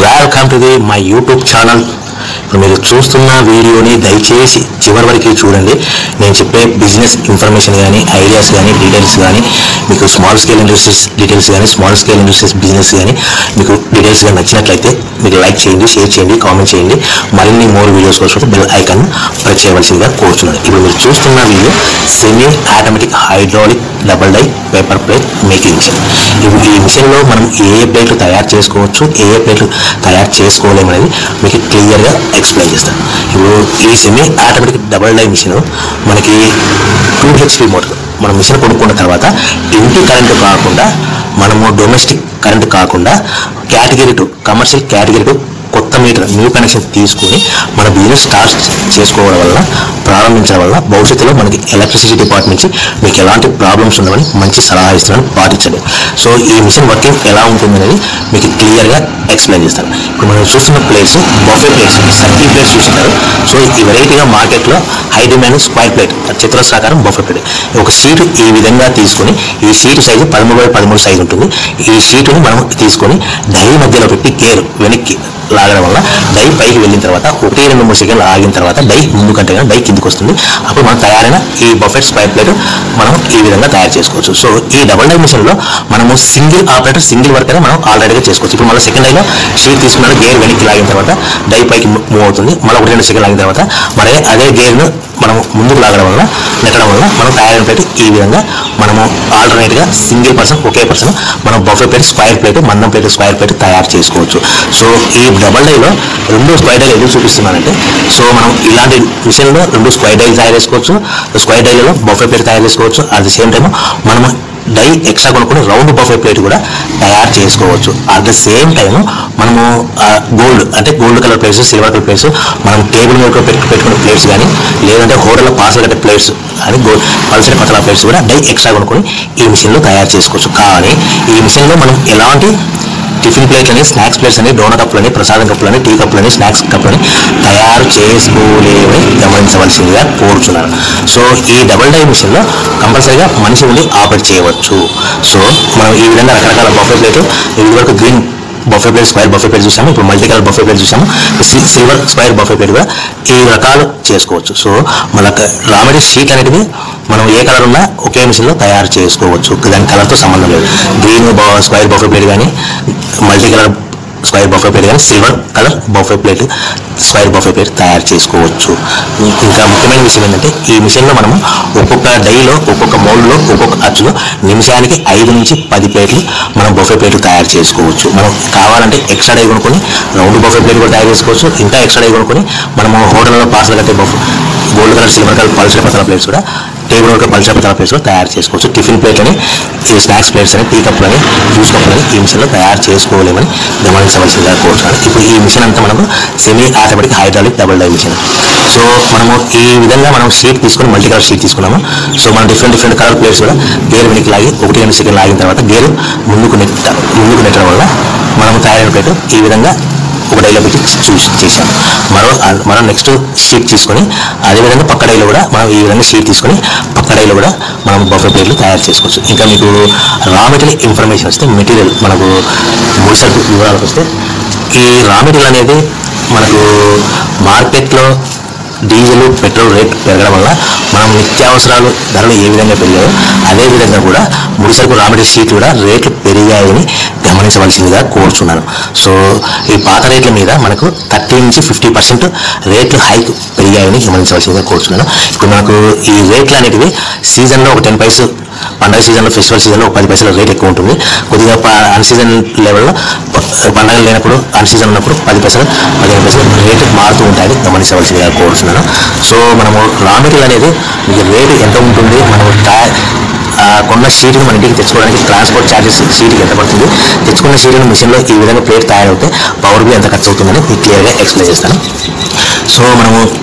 Welcome to the my YouTube channel ఇప్పుడు మీరు చూస్తున్న వీడియోని దయచేసి చివరి వరకు చూడండి నేను చెప్పే బిజినెస్ ఇన్ఫర్మేషన్ కానీ ఐడియాస్ కానీ డీటెయిల్స్ కానీ మీకు స్మాల్ స్కేల్ ఇండస్ట్రీస్ డీటెయిల్స్ కానీ స్మాల్ స్కేల్ ఇండస్ట్రీస్ బిజినెస్ కానీ మీకు డీటెయిల్స్గా నచ్చినట్లయితే మీకు లైక్ చేయండి షేర్ చేయండి కామెంట్ చేయండి మరిన్ని మోర్ వీడియోస్ కోసం బెల్ ఐకాన్ ప్రెస్ చేయవలసిందిగా కోరుతున్నాను ఇప్పుడు మీరు చూస్తున్న video semi automatic hydraulic double die paper plate making machine ఇప్పుడు ఈ మిషన్లో మనం ఏ ఏ ప్లేట్లు తయారు చేసుకోవచ్చు ఏ ఏ ప్లేట్లు తయారు చేసుకోలేము అనేది మీకు క్లియర్గా ఎక్స్ప్లెయిన్ చేస్తాను ఇప్పుడు ఈ సెమీ ఆటోమేటిక్ డబుల్ డై మిషన్ మనకి టూ హెచ్పి మోటార్ మనం మిషన్ కొనుక్కున్న తర్వాత ఇంటి కరెంటు కాకుండా మనము డొమెస్టిక్ కరెంటు కాకుండా category two commercial category two కొత్త మీటర్ న్యూ కనెక్షన్ తీసుకుని మన బిజినెస్ స్టార్ట్ చేసుకోవడం వల్ల ప్రారంభించడం వల్ల భవిష్యత్తులో మనకి ఎలక్ట్రిసిటీ డిపార్ట్మెంట్ నుంచి మీకు ఎలాంటి ప్రాబ్లమ్స్ ఉండవని మంచి సలహా ఇస్తున్నాను పాటించండి సో ఈ మిషన్ వర్కింగ్ ఎలా ఉంటుంది అనేది మీకు క్లియర్గా ఎక్స్ప్లెయిన్ చేస్తాను ఇప్పుడు మనం చూస్తున్న place buffet place circle place చూస్తున్నారు సో ఈ వెరైటీగా మార్కెట్లో హై డిమాండ్ స్క్వైర్ ప్లేట్ చతురస్రాకారం బఫే ప్లేట్ ఒక షీట్ ఈ విధంగా తీసుకొని ఈ షీట్ సైజు పదమూడు బై పదమూడు సైజు ఉంటుంది ఈ షీటుని మనం తీసుకొని డై మధ్యలో పెట్టి గేర్ వెనక్కి లాగడం వల్ల డై పైకి వెళ్ళిన తర్వాత ఒకటి రెండు మూడు సెకండ్లు ఆగిన తర్వాత డై ముందు కంటే కానీ డై కిందికి వస్తుంది అప్పుడు మనం తయారైన ఈ బఫెట్ స్క్వైర్ ప్లేట్ మనం ఈ విధంగా తయారు చేసుకోవచ్చు సో ఈ డబుల్ డై మిషన్లో మనము సింగిల్ ఆపరేటర్ సింగిల్ వర్కర్ మనం ఆల్రెడీగా చేసుకోవచ్చు ఇప్పుడు మళ్ళీ సెకండ్ డైలో షీట్ తీసుకున్నాడు గేర్ వెనక్కి లాగిన తర్వాత డై పైకి మూవ్ అవుతుంది మళ్ళీ ఒకటి రెండు సెకండ్ లాగిన తర్వాత మరి అదే గేర్ను మనం ముందుకు లాగడం వల్ల నెట్టడం వల్ల మనం తయారైన ప్లేట్ ఈ విధంగా మనము ఆల్టర్నేట్గా సింగిల్ పర్సన్ ఒకే పర్సన్ మనం బఫే ప్లేట్ స్క్వైర్ ప్లేట్ మందం ప్లేట్ స్క్వైర్ ప్లేట్ తయారు చేసుకోవచ్చు సో ఈ డబల్ డైలో రెండు స్క్వైర్ డైలు ఎందుకు చూపిస్తున్నానంటే సో మనం ఇలాంటి మిషన్లో రెండు స్క్వైర్ డైలు తయారు చేసుకోవచ్చు స్క్వైర్ డైలలో బఫే ప్లేట్ తయారు చేసుకోవచ్చు అట్ ది సేమ్ టైం మనము డై ఎక్స్ట్రా కొనుక్కొని రౌండ్ బఫే ప్లేట్ కూడా తయారు చేసుకోవచ్చు అట్ ద సేమ్ టైం మనము గోల్డ్ అంటే gold colour plates silver colour plates మనం టేబుల్ మీద పెట్టు పెట్టుకునే ప్లేట్స్ కానీ లేదంటే హోటల్లో పార్సల్ కట్టే ప్లేట్స్ అని గోల్డ్ పల్సర్ పతల ప్లేట్స్ కూడా డై ఎక్స్ట్రా కొనుక్కొని ఈ మిషన్లో తయారు చేసుకోవచ్చు కానీ ఈ మిషన్లో మనం ఎలాంటి టిఫిన్ ప్లేట్లని స్నాక్స్ ప్లేట్స్ అని డోనట్ కప్పులని ప్రసాదం కప్పులని టీ కప్పులని స్నాక్స్ కప్పులని తయారు చేసుకోలేవని గమనించవలసిందిగా కోరుచున్నాను సో ఈ డబుల్ డై మిషన్లో కంపల్సరీగా మనిషి ఉండి ఆపరేట్ చేయవచ్చు సో మనం ఈ విధంగా రకరకాల బఫే ప్లేట్ ఇది వరకు green buffet plate square buffet plate చూసాము ఇప్పుడు మల్టీ కలర్ బఫే ప్లేట్ చూసాము సి- సిల్వర్ స్క్వైర్ బఫే ప్లేట్ కూడా ఈ రకాలు చేసుకోవచ్చు సో మనకు రా మెటీరియల్ షీట్ అనేటివి మనం ఏ కలర్ ఉన్నా ఒకే మిషన్లో తయారు చేసుకోవచ్చు దాని కలర్తో సంబంధం లేదు గ్రీన్ బ- స్క్వైర్ బఫే ప్లేట్ కానీ multi colour square buffet plate కానీ silver colour buffet plate square buffet plate తయారు చేసుకోవచ్చు ఇంకా ముఖ్యమైన విషయం ఏంటంటే ఈ మిషన్లో మనము ఒక్కొక్క డైలో ఒక్కొక్క మౌల్డ్లో ఒక్కొక్క అచ్చులో నిమిషానికి ఐదు నుంచి పది ప్లేట్లు మనం బఫే ప్లేట్లు తయారు చేసుకోవచ్చు మనం కావాలంటే ఎక్స్ట్రా డై కొనుక్కొని రౌండ్ బఫే ప్లేట్ కూడా తయారు చేసుకోవచ్చు ఇంకా ఎక్స్ట్రా డై కొనుక్కొని మనము హోటల్లో పార్సల్ కట్టే బఫ్ గోల్డ్ కలర్ సిల్వర్ కలర్ పల్సర్ పతల ప్లేట్స్ కూడా టేబుల్ ఒక పల్సర్ పతల ప్లేట్స్ కూడా తయారు చేసుకోవచ్చు టిఫిన్ ప్లేట్లని ఈ స్నాక్స్ ప్లేట్స్ అని టీ కప్పులని జ్యూస్ కప్పులని ఈ మిషన్లో తయారు చేసుకోలేమని గమనించవలసిందిగా కోరుతున్నాను ఇప్పుడు ఈ మిషన్ అంతా మనకు semi automatic hydraulic double die machine so మనము ఈ విధంగా మనం షీట్ తీసుకొని మల్టీ కలర్ షీట్ తీసుకున్నాము సో మనం డిఫరెంట్ డిఫరెంట్ కలర్ ప్లేట్స్ కూడా గేర్ వెనక్కి లాగి ఒకటి రెండు సెకండ్ లాగిన తర్వాత గేర్ ముందుకు నెట్ట ముందుకు నెట్టడం వల్ల మనము తయారైన ప్లేట్ ఈ విధంగా ఒక డైలో పెట్టి చూసి చేశాం మరో మనం నెక్స్ట్ షీట్ తీసుకొని అదేవిధంగా పక్క డైలో కూడా మనం ఈ విధంగా షీట్ తీసుకొని పక్క డైలో కూడా మనం బఫే ప్లేట్లు తయారు చేసుకోవచ్చు ఇంకా మీకు రా మెటీరియల్ ఇన్ఫర్మేషన్ వస్తే మెటీరియల్ మనకు ముడిసరుకు వివరాలకు వస్తే ఈ రా మెటీరియల్ అనేది మనకు మార్కెట్లో డీజిల్ పెట్రోల్ రేట్ పెరగడం వల్ల మనం నిత్యావసరాలు ధరలు ఏ విధంగా పెరిగాయో అదే విధంగా కూడా ముడిసరుకు రా మెటీరియల్ షీట్ కూడా రేట్లు పెరిగాయని గమనించవలసిందిగా కోరుచున్నాను సో ఈ పాత రేట్ల మీద మనకు థర్టీ నుంచి ఫిఫ్టీ పర్సెంట్ రేట్లు హైక్ పెరిగాయని గమనించవలసిందిగా కోరుచున్నాను ఇప్పుడు మనకు ఈ రేట్లు అనేటివి సీజన్లో ఒక టెన్ పైసలు పండగ సీజన్లో ఫెస్టివల్ సీజన్లో ఒక పది పైసల రేట్ ఎక్కువ ఉంటుంది కొద్దిగా అన్ సీజన్ లెవెల్లో పండగలు లేనప్పుడు అన్ సీజన్ ఉన్నప్పుడు పది పైసలు పదిహేను పైసలు రేటు మారుతూ ఉంటాయని గమనించవలసిందిగా కోరుతున్నాను సో మనము రా మెటీరియల్ అనేది మీకు రేటు ఎంత ఉంటుంది మనము టా- ఆ, కొన్న షీట్ని మన ఇంటికి తెచ్చుకోవడానికి ట్రాన్స్పోర్ట్ ఛార్జెస్ షీట్కి ఎంత పడుతుంది తెచ్చుకున్న షీట్ని మిషన్లో ఈ విధంగా ప్లేట్ తయారవుతే పవర్ బిల్ ఎంత ఖర్చు అవుతుందని మీకు క్లియర్గా ఎక్స్ప్లెయిన్ చేస్తాను సో మనము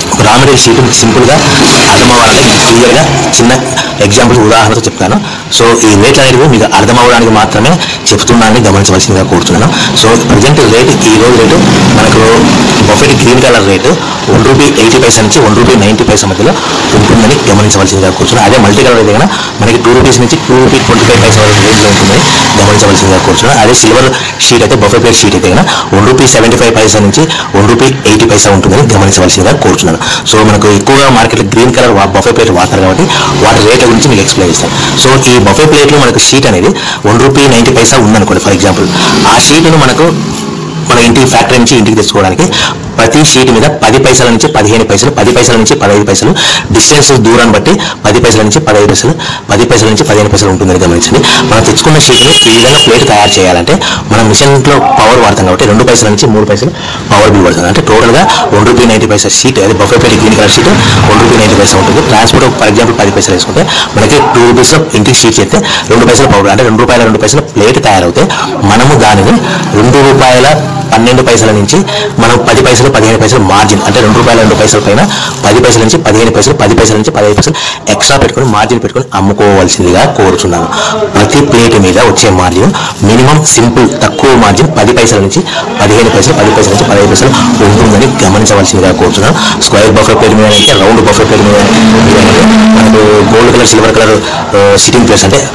రా మెటీరియల్ షీట్ మీకు సింపుల్గా అర్థమవ్వాలంటే మీకు క్లియర్గా చిన్న ఎగ్జాంపుల్ ఉదాహరణతో చెప్తాను సో ఈ రేట్లు అనేవి మీకు అర్థమవడానికి మాత్రమే చెప్తున్నానని గమనించవలసిందిగా కోరుతున్నాను సో ప్రజెంట్ రేట్ ఈ రోజు రేటు మనకు buffet green colour rate one rupee eighty paisa నుంచి వన్ రూపీ నైంటీ పైసా మధ్యలో ఉంటుందని గమనించవలసిందిగా కూర్చున్నాను అదే మల్టీ కలర్ అయితే కనుక మనకి టూ రూపీస్ నుంచి two rupee twenty five paisa వరకు రేంజ్లో ఉంటుందని గమనించవలసిందిగా కూర్చున్నాను అదే సిల్వర్ షీట్ అయితే బఫెట్ ప్లేట్ షీట్ అయితే కనుక one rupee seventy five paisa నుంచి వన్ రూపీ ఎయిటీ పైసా ఉంటుందని గమనించవలసిందిగా కోరుచున్నాను సో మనకు ఎక్కువగా మార్కెట్లో గ్రీన్ కలర్ బఫే ప్లేట్ వాడతారు కాబట్టి వాటి రేట్ల గురించి మీకు ఎక్స్ప్లెయిన్ చేస్తాను సో ఈ బఫే ప్లేట్లో మనకు షీట్ అనేది వన్ రూపీ నైంటీ పైసా ఉందనుకోండి ఫర్ ఎగ్జాంపుల్ ఆ షీట్ను మనకు మన ఇంటి ఫ్యాక్టరీ నుంచి ఇంటికి తెచ్చుకోవడానికి ప్రతి షీట్ మీద పది పైసల నుంచి పదిహేను పైసలు పది పైసల నుంచి పదహైదు పైసలు డిస్టెన్స్ దూరాన్ని బట్టి పది పైసల నుంచి పదహైదు పైసలు పది పైసల నుంచి పదిహేను పైసలు ఉంటుందని గమనించండి మనం తెచ్చుకున్న షీట్ని ఈ విధంగా ప్లేట్ తయారు చేయాలంటే మనం మిషన్లో పవర్ వాడతాం కాబట్టి రెండు పైసల నుంచి మూడు పైసలు పవర్ బిల్ పడుతుంది అంటే టోటల్గా one rupee ninety paisa sheet అది buffet plate green colour sheet one rupee ninety paisa ఉంటుంది ట్రాన్స్పోర్ట్ ఫర్ ఎగ్జాంపుల్ పది పైసలు వేసుకుంటే మనకి టూ రూపీస్ ఇంటికి షీట్ చేస్తే రెండు పైసలు పవర్ అంటే రెండు రూపాయల రెండు పైసల ప్లేట్ తయారవుతే మనము దానిని రెండు రూపాయల పన్నెండు పైసల నుంచి మనం పది పైసలు పదిహేను పైసలు మార్జిన్ అంటే రెండు రూపాయల రెండు పైసల పైన పది పైసల నుంచి పదిహేను పైసలు పది పైసల నుంచి పదిహేను పైసలు ఎక్స్ట్రా పెట్టుకొని మార్జిన్ పెట్టుకొని అమ్ముకోవాల్సిందిగా కోరుచున్నాను ప్రతి ప్లేట్ మీద వచ్చే మార్జిన్ మినిమం సింపుల్ తక్కువ మార్జిన్ పది పైసల నుంచి పదిహేను పైసలు పది పైసల నుంచి పదిహేను పైసలు ఉంటుందని గమనించవలసిందిగా కోరుచున్నాను స్క్వేర్ బఫర్ ప్లేట్ మీద అయితే రౌండ్ బఫర్ ప్లేట్ మీద మీద అయితే మనకు gold colour silver colour sitting place అంటే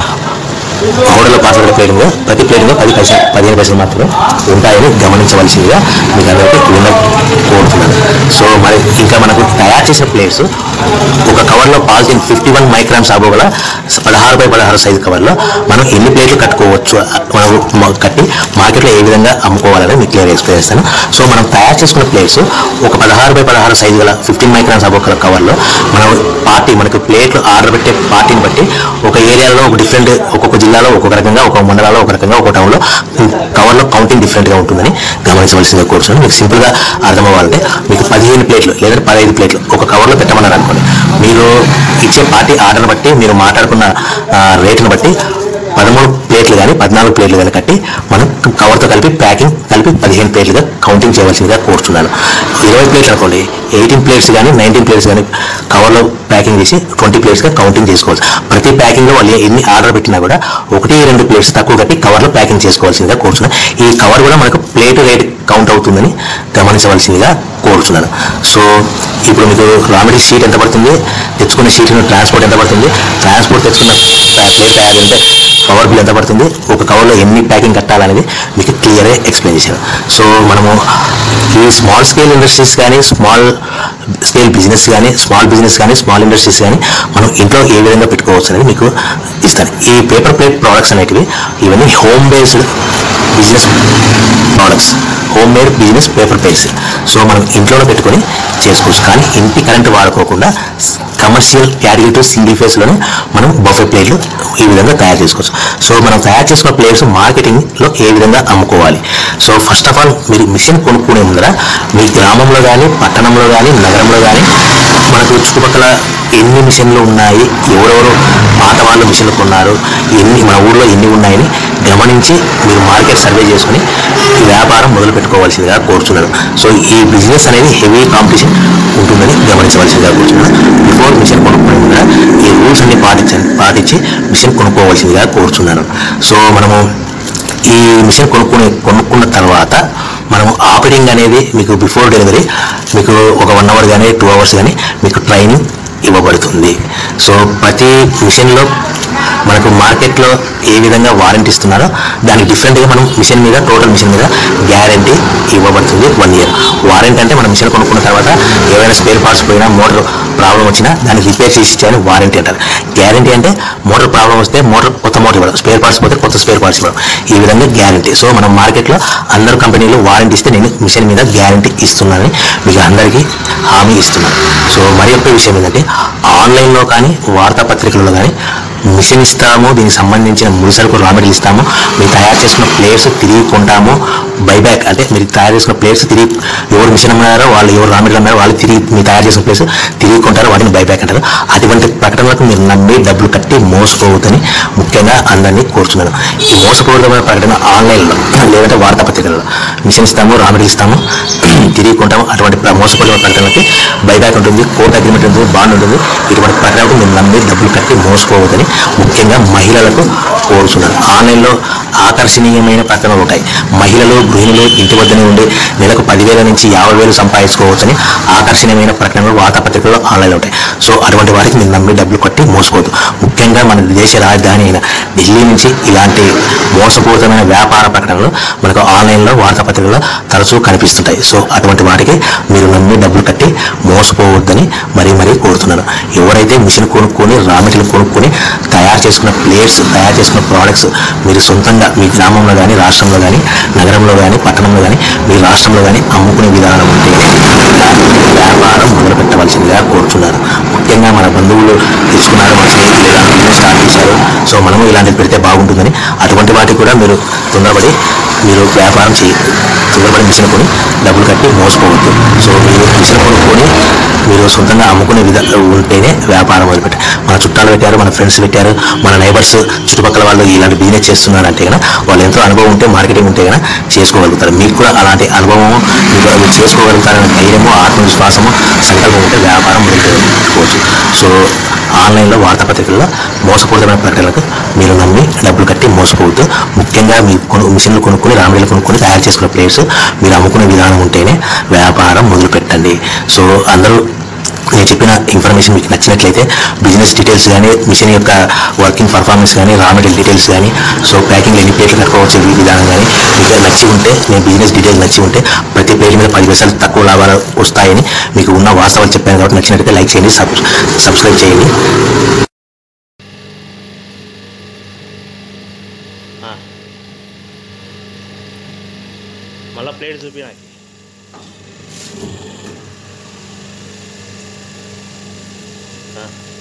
ఆవుడలో పాత్రల ప్లేట్ మీద ప్రతి ప్లేట్ మీద పది పైసలు పదిహేను పైసలు మాత్రమే ఉంటాయని గమనించవలసిందిగా మీకు అందరికీ విన్న కోరుతున్నాను సో మరి ఇంకా మనకు తయారు చేసిన ప్లేట్స్ ఒక కవర్లో polythene fifty one microns above గల పదహారు బై పదహారు సైజు కవర్లో మనం ఎన్ని ప్లేట్లు కట్టుకోవచ్చు మనం మ- కట్టి మార్కెట్లో ఏ విధంగా అమ్ముకోవాలని మీకు క్లియర్ ఎక్స్ప్లెయిన్ చేస్తాను సో మనం తయారు చేసుకున్న ప్లేట్స్ ఒక పదహారు బై పదహారు సైజు గల ఫిఫ్టీన్ మైక్రామ్స్ ఆబో గల కవర్లో మనం పార్టీ మనకు ప్లేట్లు ఆర్డర్ పెట్టే పార్టీని బట్టి ఒక ఏరియాలో ఒక డిఫరెంట్ ఒక్కొక్క జిల్లాలో ఒక్కొక్క రకంగా ఒక మండలాల్లో ఒక రకంగా ఒక టౌన్లో కవర్లో కౌంటింగ్ డిఫరెంట్గా ఉంటుందని గమనించవలసిందిగా కోరుతున్నాను మీకు సింపుల్గా అర్థం అవ్వాలంటే మీకు పదిహేను ప్లేట్లు లేదంటే పదహైదు ప్లేట్లు ఒక కవర్లో పెట్టమన్నారు అనుకోండి మీరు ఇచ్చే పార్టీ ఆర్డర్ బట్టి మీరు మాట్లాడుకున్న ఆ, రేటును బట్టి పదమూడు ప్లేట్లు కానీ పద్నాలుగు ప్లేట్లు కానీ కట్టి మనం కవర్తో కలిపి ప్యాకింగ్ కలిపి పదిహేను ప్లేట్లుగా కౌంటింగ్ చేయవలసిందిగా కోరుతున్నాను ఇరవై ప్లేట్లు అనుకోండి ఎయిటీన్ ప్లేట్స్ కానీ నైన్టీన్ ప్లేట్స్ కానీ కవర్లో ప్యాకింగ్ చేసి ట్వంటీ ప్లేట్స్గా కౌంటింగ్ చేసుకోవచ్చు ప్రతి ప్యాకింగ్లో వాళ్ళు ఎన్ని ఆర్డర్ పెట్టినా కూడా ఒకటి రెండు ప్లేట్స్ తక్కువ కట్టి కవర్లో ప్యాకింగ్ చేసుకోవాల్సిందిగా కోరుతున్నాను ఈ కవర్ కూడా మనకు ప్లేట్ రేట్ కౌంట్ అవుతుందని గమనించవలసిందిగా కోరుతున్నాను సో ఇప్పుడు మీకు రా మెటీరియల్ షీట్ ఎంత పడుతుంది తెచ్చుకున్న షీట్ ట్రాన్స్పోర్ట్ ఎంత పడుతుంది ట్రాన్స్పోర్ట్ తెచ్చుకున్న ప్లేట్ తయారు అంటే పవర్ బిల్ ఎంత పడుతుంది ఒక కవర్లో ఎన్ని ప్యాకింగ్ కట్టాలనేది మీకు క్లియర్గా ఎక్స్ప్లెయిన్ చేశాను సో మనము ఈ స్మాల్ స్కేల్ ఇండస్ట్రీస్ కానీ స్మాల్ స్కేల్ బిజినెస్ కానీ స్మాల్ బిజినెస్ కానీ స్మాల్ ఇండస్ట్రీస్ కానీ మనం ఇంట్లో ఏ విధంగా పెట్టుకోవచ్చు అనేది మీకు ఇస్తాను ఈ పేపర్ ప్లేట్ ప్రోడక్ట్స్ అనేటివి ఇవన్నీ home based business products home made business paper plates so మనం ఇంట్లోనే పెట్టుకొని చేసుకోవచ్చు కానీ ఇంటి కరెంట్ వాడుకోకుండా కమర్షియల్ కేటగిరీ టు సింగిల్ ఫేస్లోనే మనం బఫే ప్లేట్లు ఈ విధంగా తయారు చేసుకోవచ్చు సో మనం తయారు చేసుకున్న ప్లేట్స్ మార్కెటింగ్లో ఏ విధంగా అమ్ముకోవాలి సో ఫస్ట్ ఆఫ్ ఆల్ మీరు మిషన్ కొనుక్కునే ముందర మీ గ్రామంలో కానీ పట్టణంలో కానీ నగరంలో కానీ మనకు చుట్టుపక్కల ఎన్ని మిషన్లు ఉన్నాయి ఎవరెవరు పాత వాళ్ళు మిషన్లు కొన్నారు ఎన్ని మన ఊర్లో ఎన్ని ఉన్నాయని గమనించి మీరు మార్కెట్ సర్వే చేసుకుని ఈ వ్యాపారం మొదలు పెట్టుకోవాల్సిందిగా కోరుచున్నాను సో ఈ బిజినెస్ అనేది హెవీ కాంపిటీషన్ ఉంటుందని గమనించవలసిందిగా కోరుచున్నాను బిఫోర్ మిషన్ కొనుక్కునే ముందర ఈ రూల్స్ అన్ని పాటించండి పాటించి మిషన్ కొనుక్కోవాల్సిందిగా కోరుచున్నాను సో మనము ఈ మిషన్ కొనుక్కుని కొనుక్కున్న తర్వాత మనం ఆపరేటింగ్ అనేది మీకు బిఫోర్ డెలివరీ మీకు ఒక వన్ అవర్ కానీ టూ అవర్స్ కానీ మీకు ట్రైనింగ్ ఇవ్వబడుతుంది సో ప్రతి మిషన్లో మనకు మార్కెట్లో ఏ విధంగా వారంటీ ఇస్తున్నారో దానికి డిఫరెంట్గా మనం మిషన్ మీద టోటల్ మిషన్ మీద గ్యారంటీ ఇవ్వబడుతుంది వన్ ఇయర్ వారంటీ అంటే మనం మిషన్ కొనుక్కున్న తర్వాత ఏవైనా స్పేర్ పార్ట్స్ పోయినా మోటార్ ప్రాబ్లం వచ్చినా దానికి రిపేర్ చేసి ఇచ్చేయని వారంటీ అంటారు గ్యారంటీ అంటే మోటార్ ప్రాబ్లం వస్తే మోటార్ కొత్త మోటార్ ఇవ్వడం స్పేర్ పార్ట్స్ పోతే కొత్త స్పేర్ పార్ట్స్ ఇవ్వడం ఈ విధంగా గ్యారంటీ సో మనం మార్కెట్లో అందరు కంపెనీలు వారంటీ ఇస్తే నేను మిషన్ మీద గ్యారంటీ ఇస్తున్నానని మీకు అందరికీ హామీ ఇస్తున్నాను సో మరి యొక్క విషయం ఏంటంటే ఆన్లైన్లో కానీ వార్తాపత్రికలలో కానీ మిషన్ ఇస్తాము దీనికి సంబంధించిన ముడిసరుకు రా మెటీరియల్ ఇస్తాము మీరు తయారు చేసుకున్న ప్లేట్స్ తిరిగి కొంటాము బైబ్యాక్ అంటే మీరు తయారు చేసుకున్న ప్లేట్స్ తిరిగి ఎవరు మిషన్ అమ్మారో వాళ్ళు ఎవరు రా మెటీరియల్ అమ్మారో వాళ్ళు తిరిగి మీరు తయారు చేసిన ప్లేట్స్ తిరిగి కొంటారో వాటిని బైబ్యాక్ అంటారు అటువంటి ప్రకటనలకు మీరు నమ్మి డబ్బులు కట్టి మోసపోవద్దని ముఖ్యంగా అందరినీ కోరుతున్నాను ఈ మోసపూరితమైన ప్రకటన ఆన్లైన్లో లేదంటే వార్తాపత్రికలలో మిషన్ ఇస్తాము రా మెటీరియల్ ఇస్తాము తిరిగి కొంటాము అటువంటి ప్ర- మోసపోయిన ప్రకటనలకి బైబ్యాక్ ఉంటుంది కోర్ట్ అగ్రిమెంట్ ఉంటుంది బాండ్ ఉంటుంది ఇటువంటి ప్రకటనలకు మీరు నమ్మి డబ్బులు కట్టి మోసపోవద్దని ముఖ్యంగా మహిళలకు కోరుచున్నాను ఆన్లైన్లో ఆకర్షణీయమైన ప్రకటనలు ఉంటాయి మహిళలు గృహిణులు ఇంటి వద్దనే ఉండి నెలకు పదివేల నుంచి యాభై వేలు సంపాదించుకోవచ్చని ఆకర్షణీయమైన ప్రకటనలు వార్తాపత్రికల్లో ఆన్లైన్లో ఉంటాయి సో అటువంటి వారికి మీరు నమ్మి డబ్బులు కట్టి మోసపోవద్దు ముఖ్యంగా మన దేశ రాజధాని అయిన ఢిల్లీ నుంచి ఇలాంటి మోసపూరితమైన వ్యాపార ప్రకటనలు మనకు ఆన్లైన్లో వార్తాపత్రికల్లో తరచూ కనిపిస్తుంటాయి సో అటువంటి వాటికి మీరు నమ్మి డబ్బులు కట్టి మోసపోవద్దని మరీ మరీ కోరుతున్నాను ఎవరైతే మిషన్ కొనుక్కొని రా మెటీరియల్ కొనుక్కొని తయారు చేసుకున్న ప్లేట్స్ తయారు చేసుకున్న ప్రోడక్ట్స్ మీరు సొంతంగా మీ గ్రామంలో కానీ రాష్ట్రంలో కానీ నగరంలో కానీ పట్టణంలో కానీ మీ రాష్ట్రంలో కానీ అమ్ముకునే విధానం ఉంటేనే వ్యాపారం మొదలు పెట్టవలసిందిగా కోరుతున్నారు ముఖ్యంగా మన బంధువులు తెచ్చుకున్నారు మన స్నేహితులు ఇలా బిజినెస్ స్టార్ట్ చేశారు సో మనము ఇలాంటివి పెడితే బాగుంటుందని అటువంటి వాటికి కూడా మీరు తొందరపడి మీరు వ్యాపారం చేయ తొందరపడి మిషన్ కొని డబ్బులు కట్టి మోసపోవద్దు సో మీరు మిషన్ కొనుక్కొని మీరు సొంతంగా అమ్ముకునే విధ ఉంటేనే వ్యాపారం మొదలుపెట్టారు మన చుట్టాలు పెట్టారు మన ఫ్రెండ్స్ పెట్టారు మన నైబర్స్ చుట్టుపక్కల వాళ్ళు ఇలాంటి బిజినెస్ చేస్తున్నారంటే కనుక వాళ్ళు ఎంతో అనుభవం ఉంటే మార్కెటింగ్ ఉంటే కనుక చేసుకోగలుగుతారు మీకు కూడా అలాంటి అనుభవము మీకు మీరు చేసుకోగలుగుతారనే ధైర్యము ఆత్మవిశ్వాసము సంకల్పం ఉంటే వ్యాపారం మొదలు పెట్టుకోవచ్చు సో ఆన్లైన్లో వార్తాపత్రికల్లో మోసపూరితమైన ప్రకటనలకు మీరు నమ్మి డబ్బులు కట్టి మోసపోవద్దు ముఖ్యంగా మీ కొను మిషన్లు కొనుక్కొని రామడీలు కొనుక్కొని తయారు చేసుకున్న ప్లేట్స్ మీరు అమ్ముకునే విధానం ఉంటేనే వ్యాపారం మొదలు పెట్టండి సో అందరూ నేను చెప్పిన ఇన్ఫర్మేషన్ మీకు నచ్చినట్లయితే బిజినెస్ డీటెయిల్స్ కానీ మిషన్ యొక్క వర్కింగ్ పర్ఫార్మెన్స్ కానీ రా మెటీరియల్ డీటెయిల్స్ కానీ సో ప్యాకింగ్ ఎన్ని ప్లేట్లు కట్టుకోవచ్చు ఈ విధానం కానీ మీకు నచ్చి ఉంటే నేను బిజినెస్ డీటెయిల్స్ నచ్చి ఉంటే ప్రతి ప్లేట్ మీద పది పైసలు తక్కువ లాభాలు వస్తాయని మీకు ఉన్న వాస్తవాలు చెప్పాను కాబట్టి నచ్చినట్లయితే లైక్ చేయండి సబ్ సబ్స్క్రైబ్ చేయండి మళ్ళీ ప్లేట్ చూపి నాకు ఆ.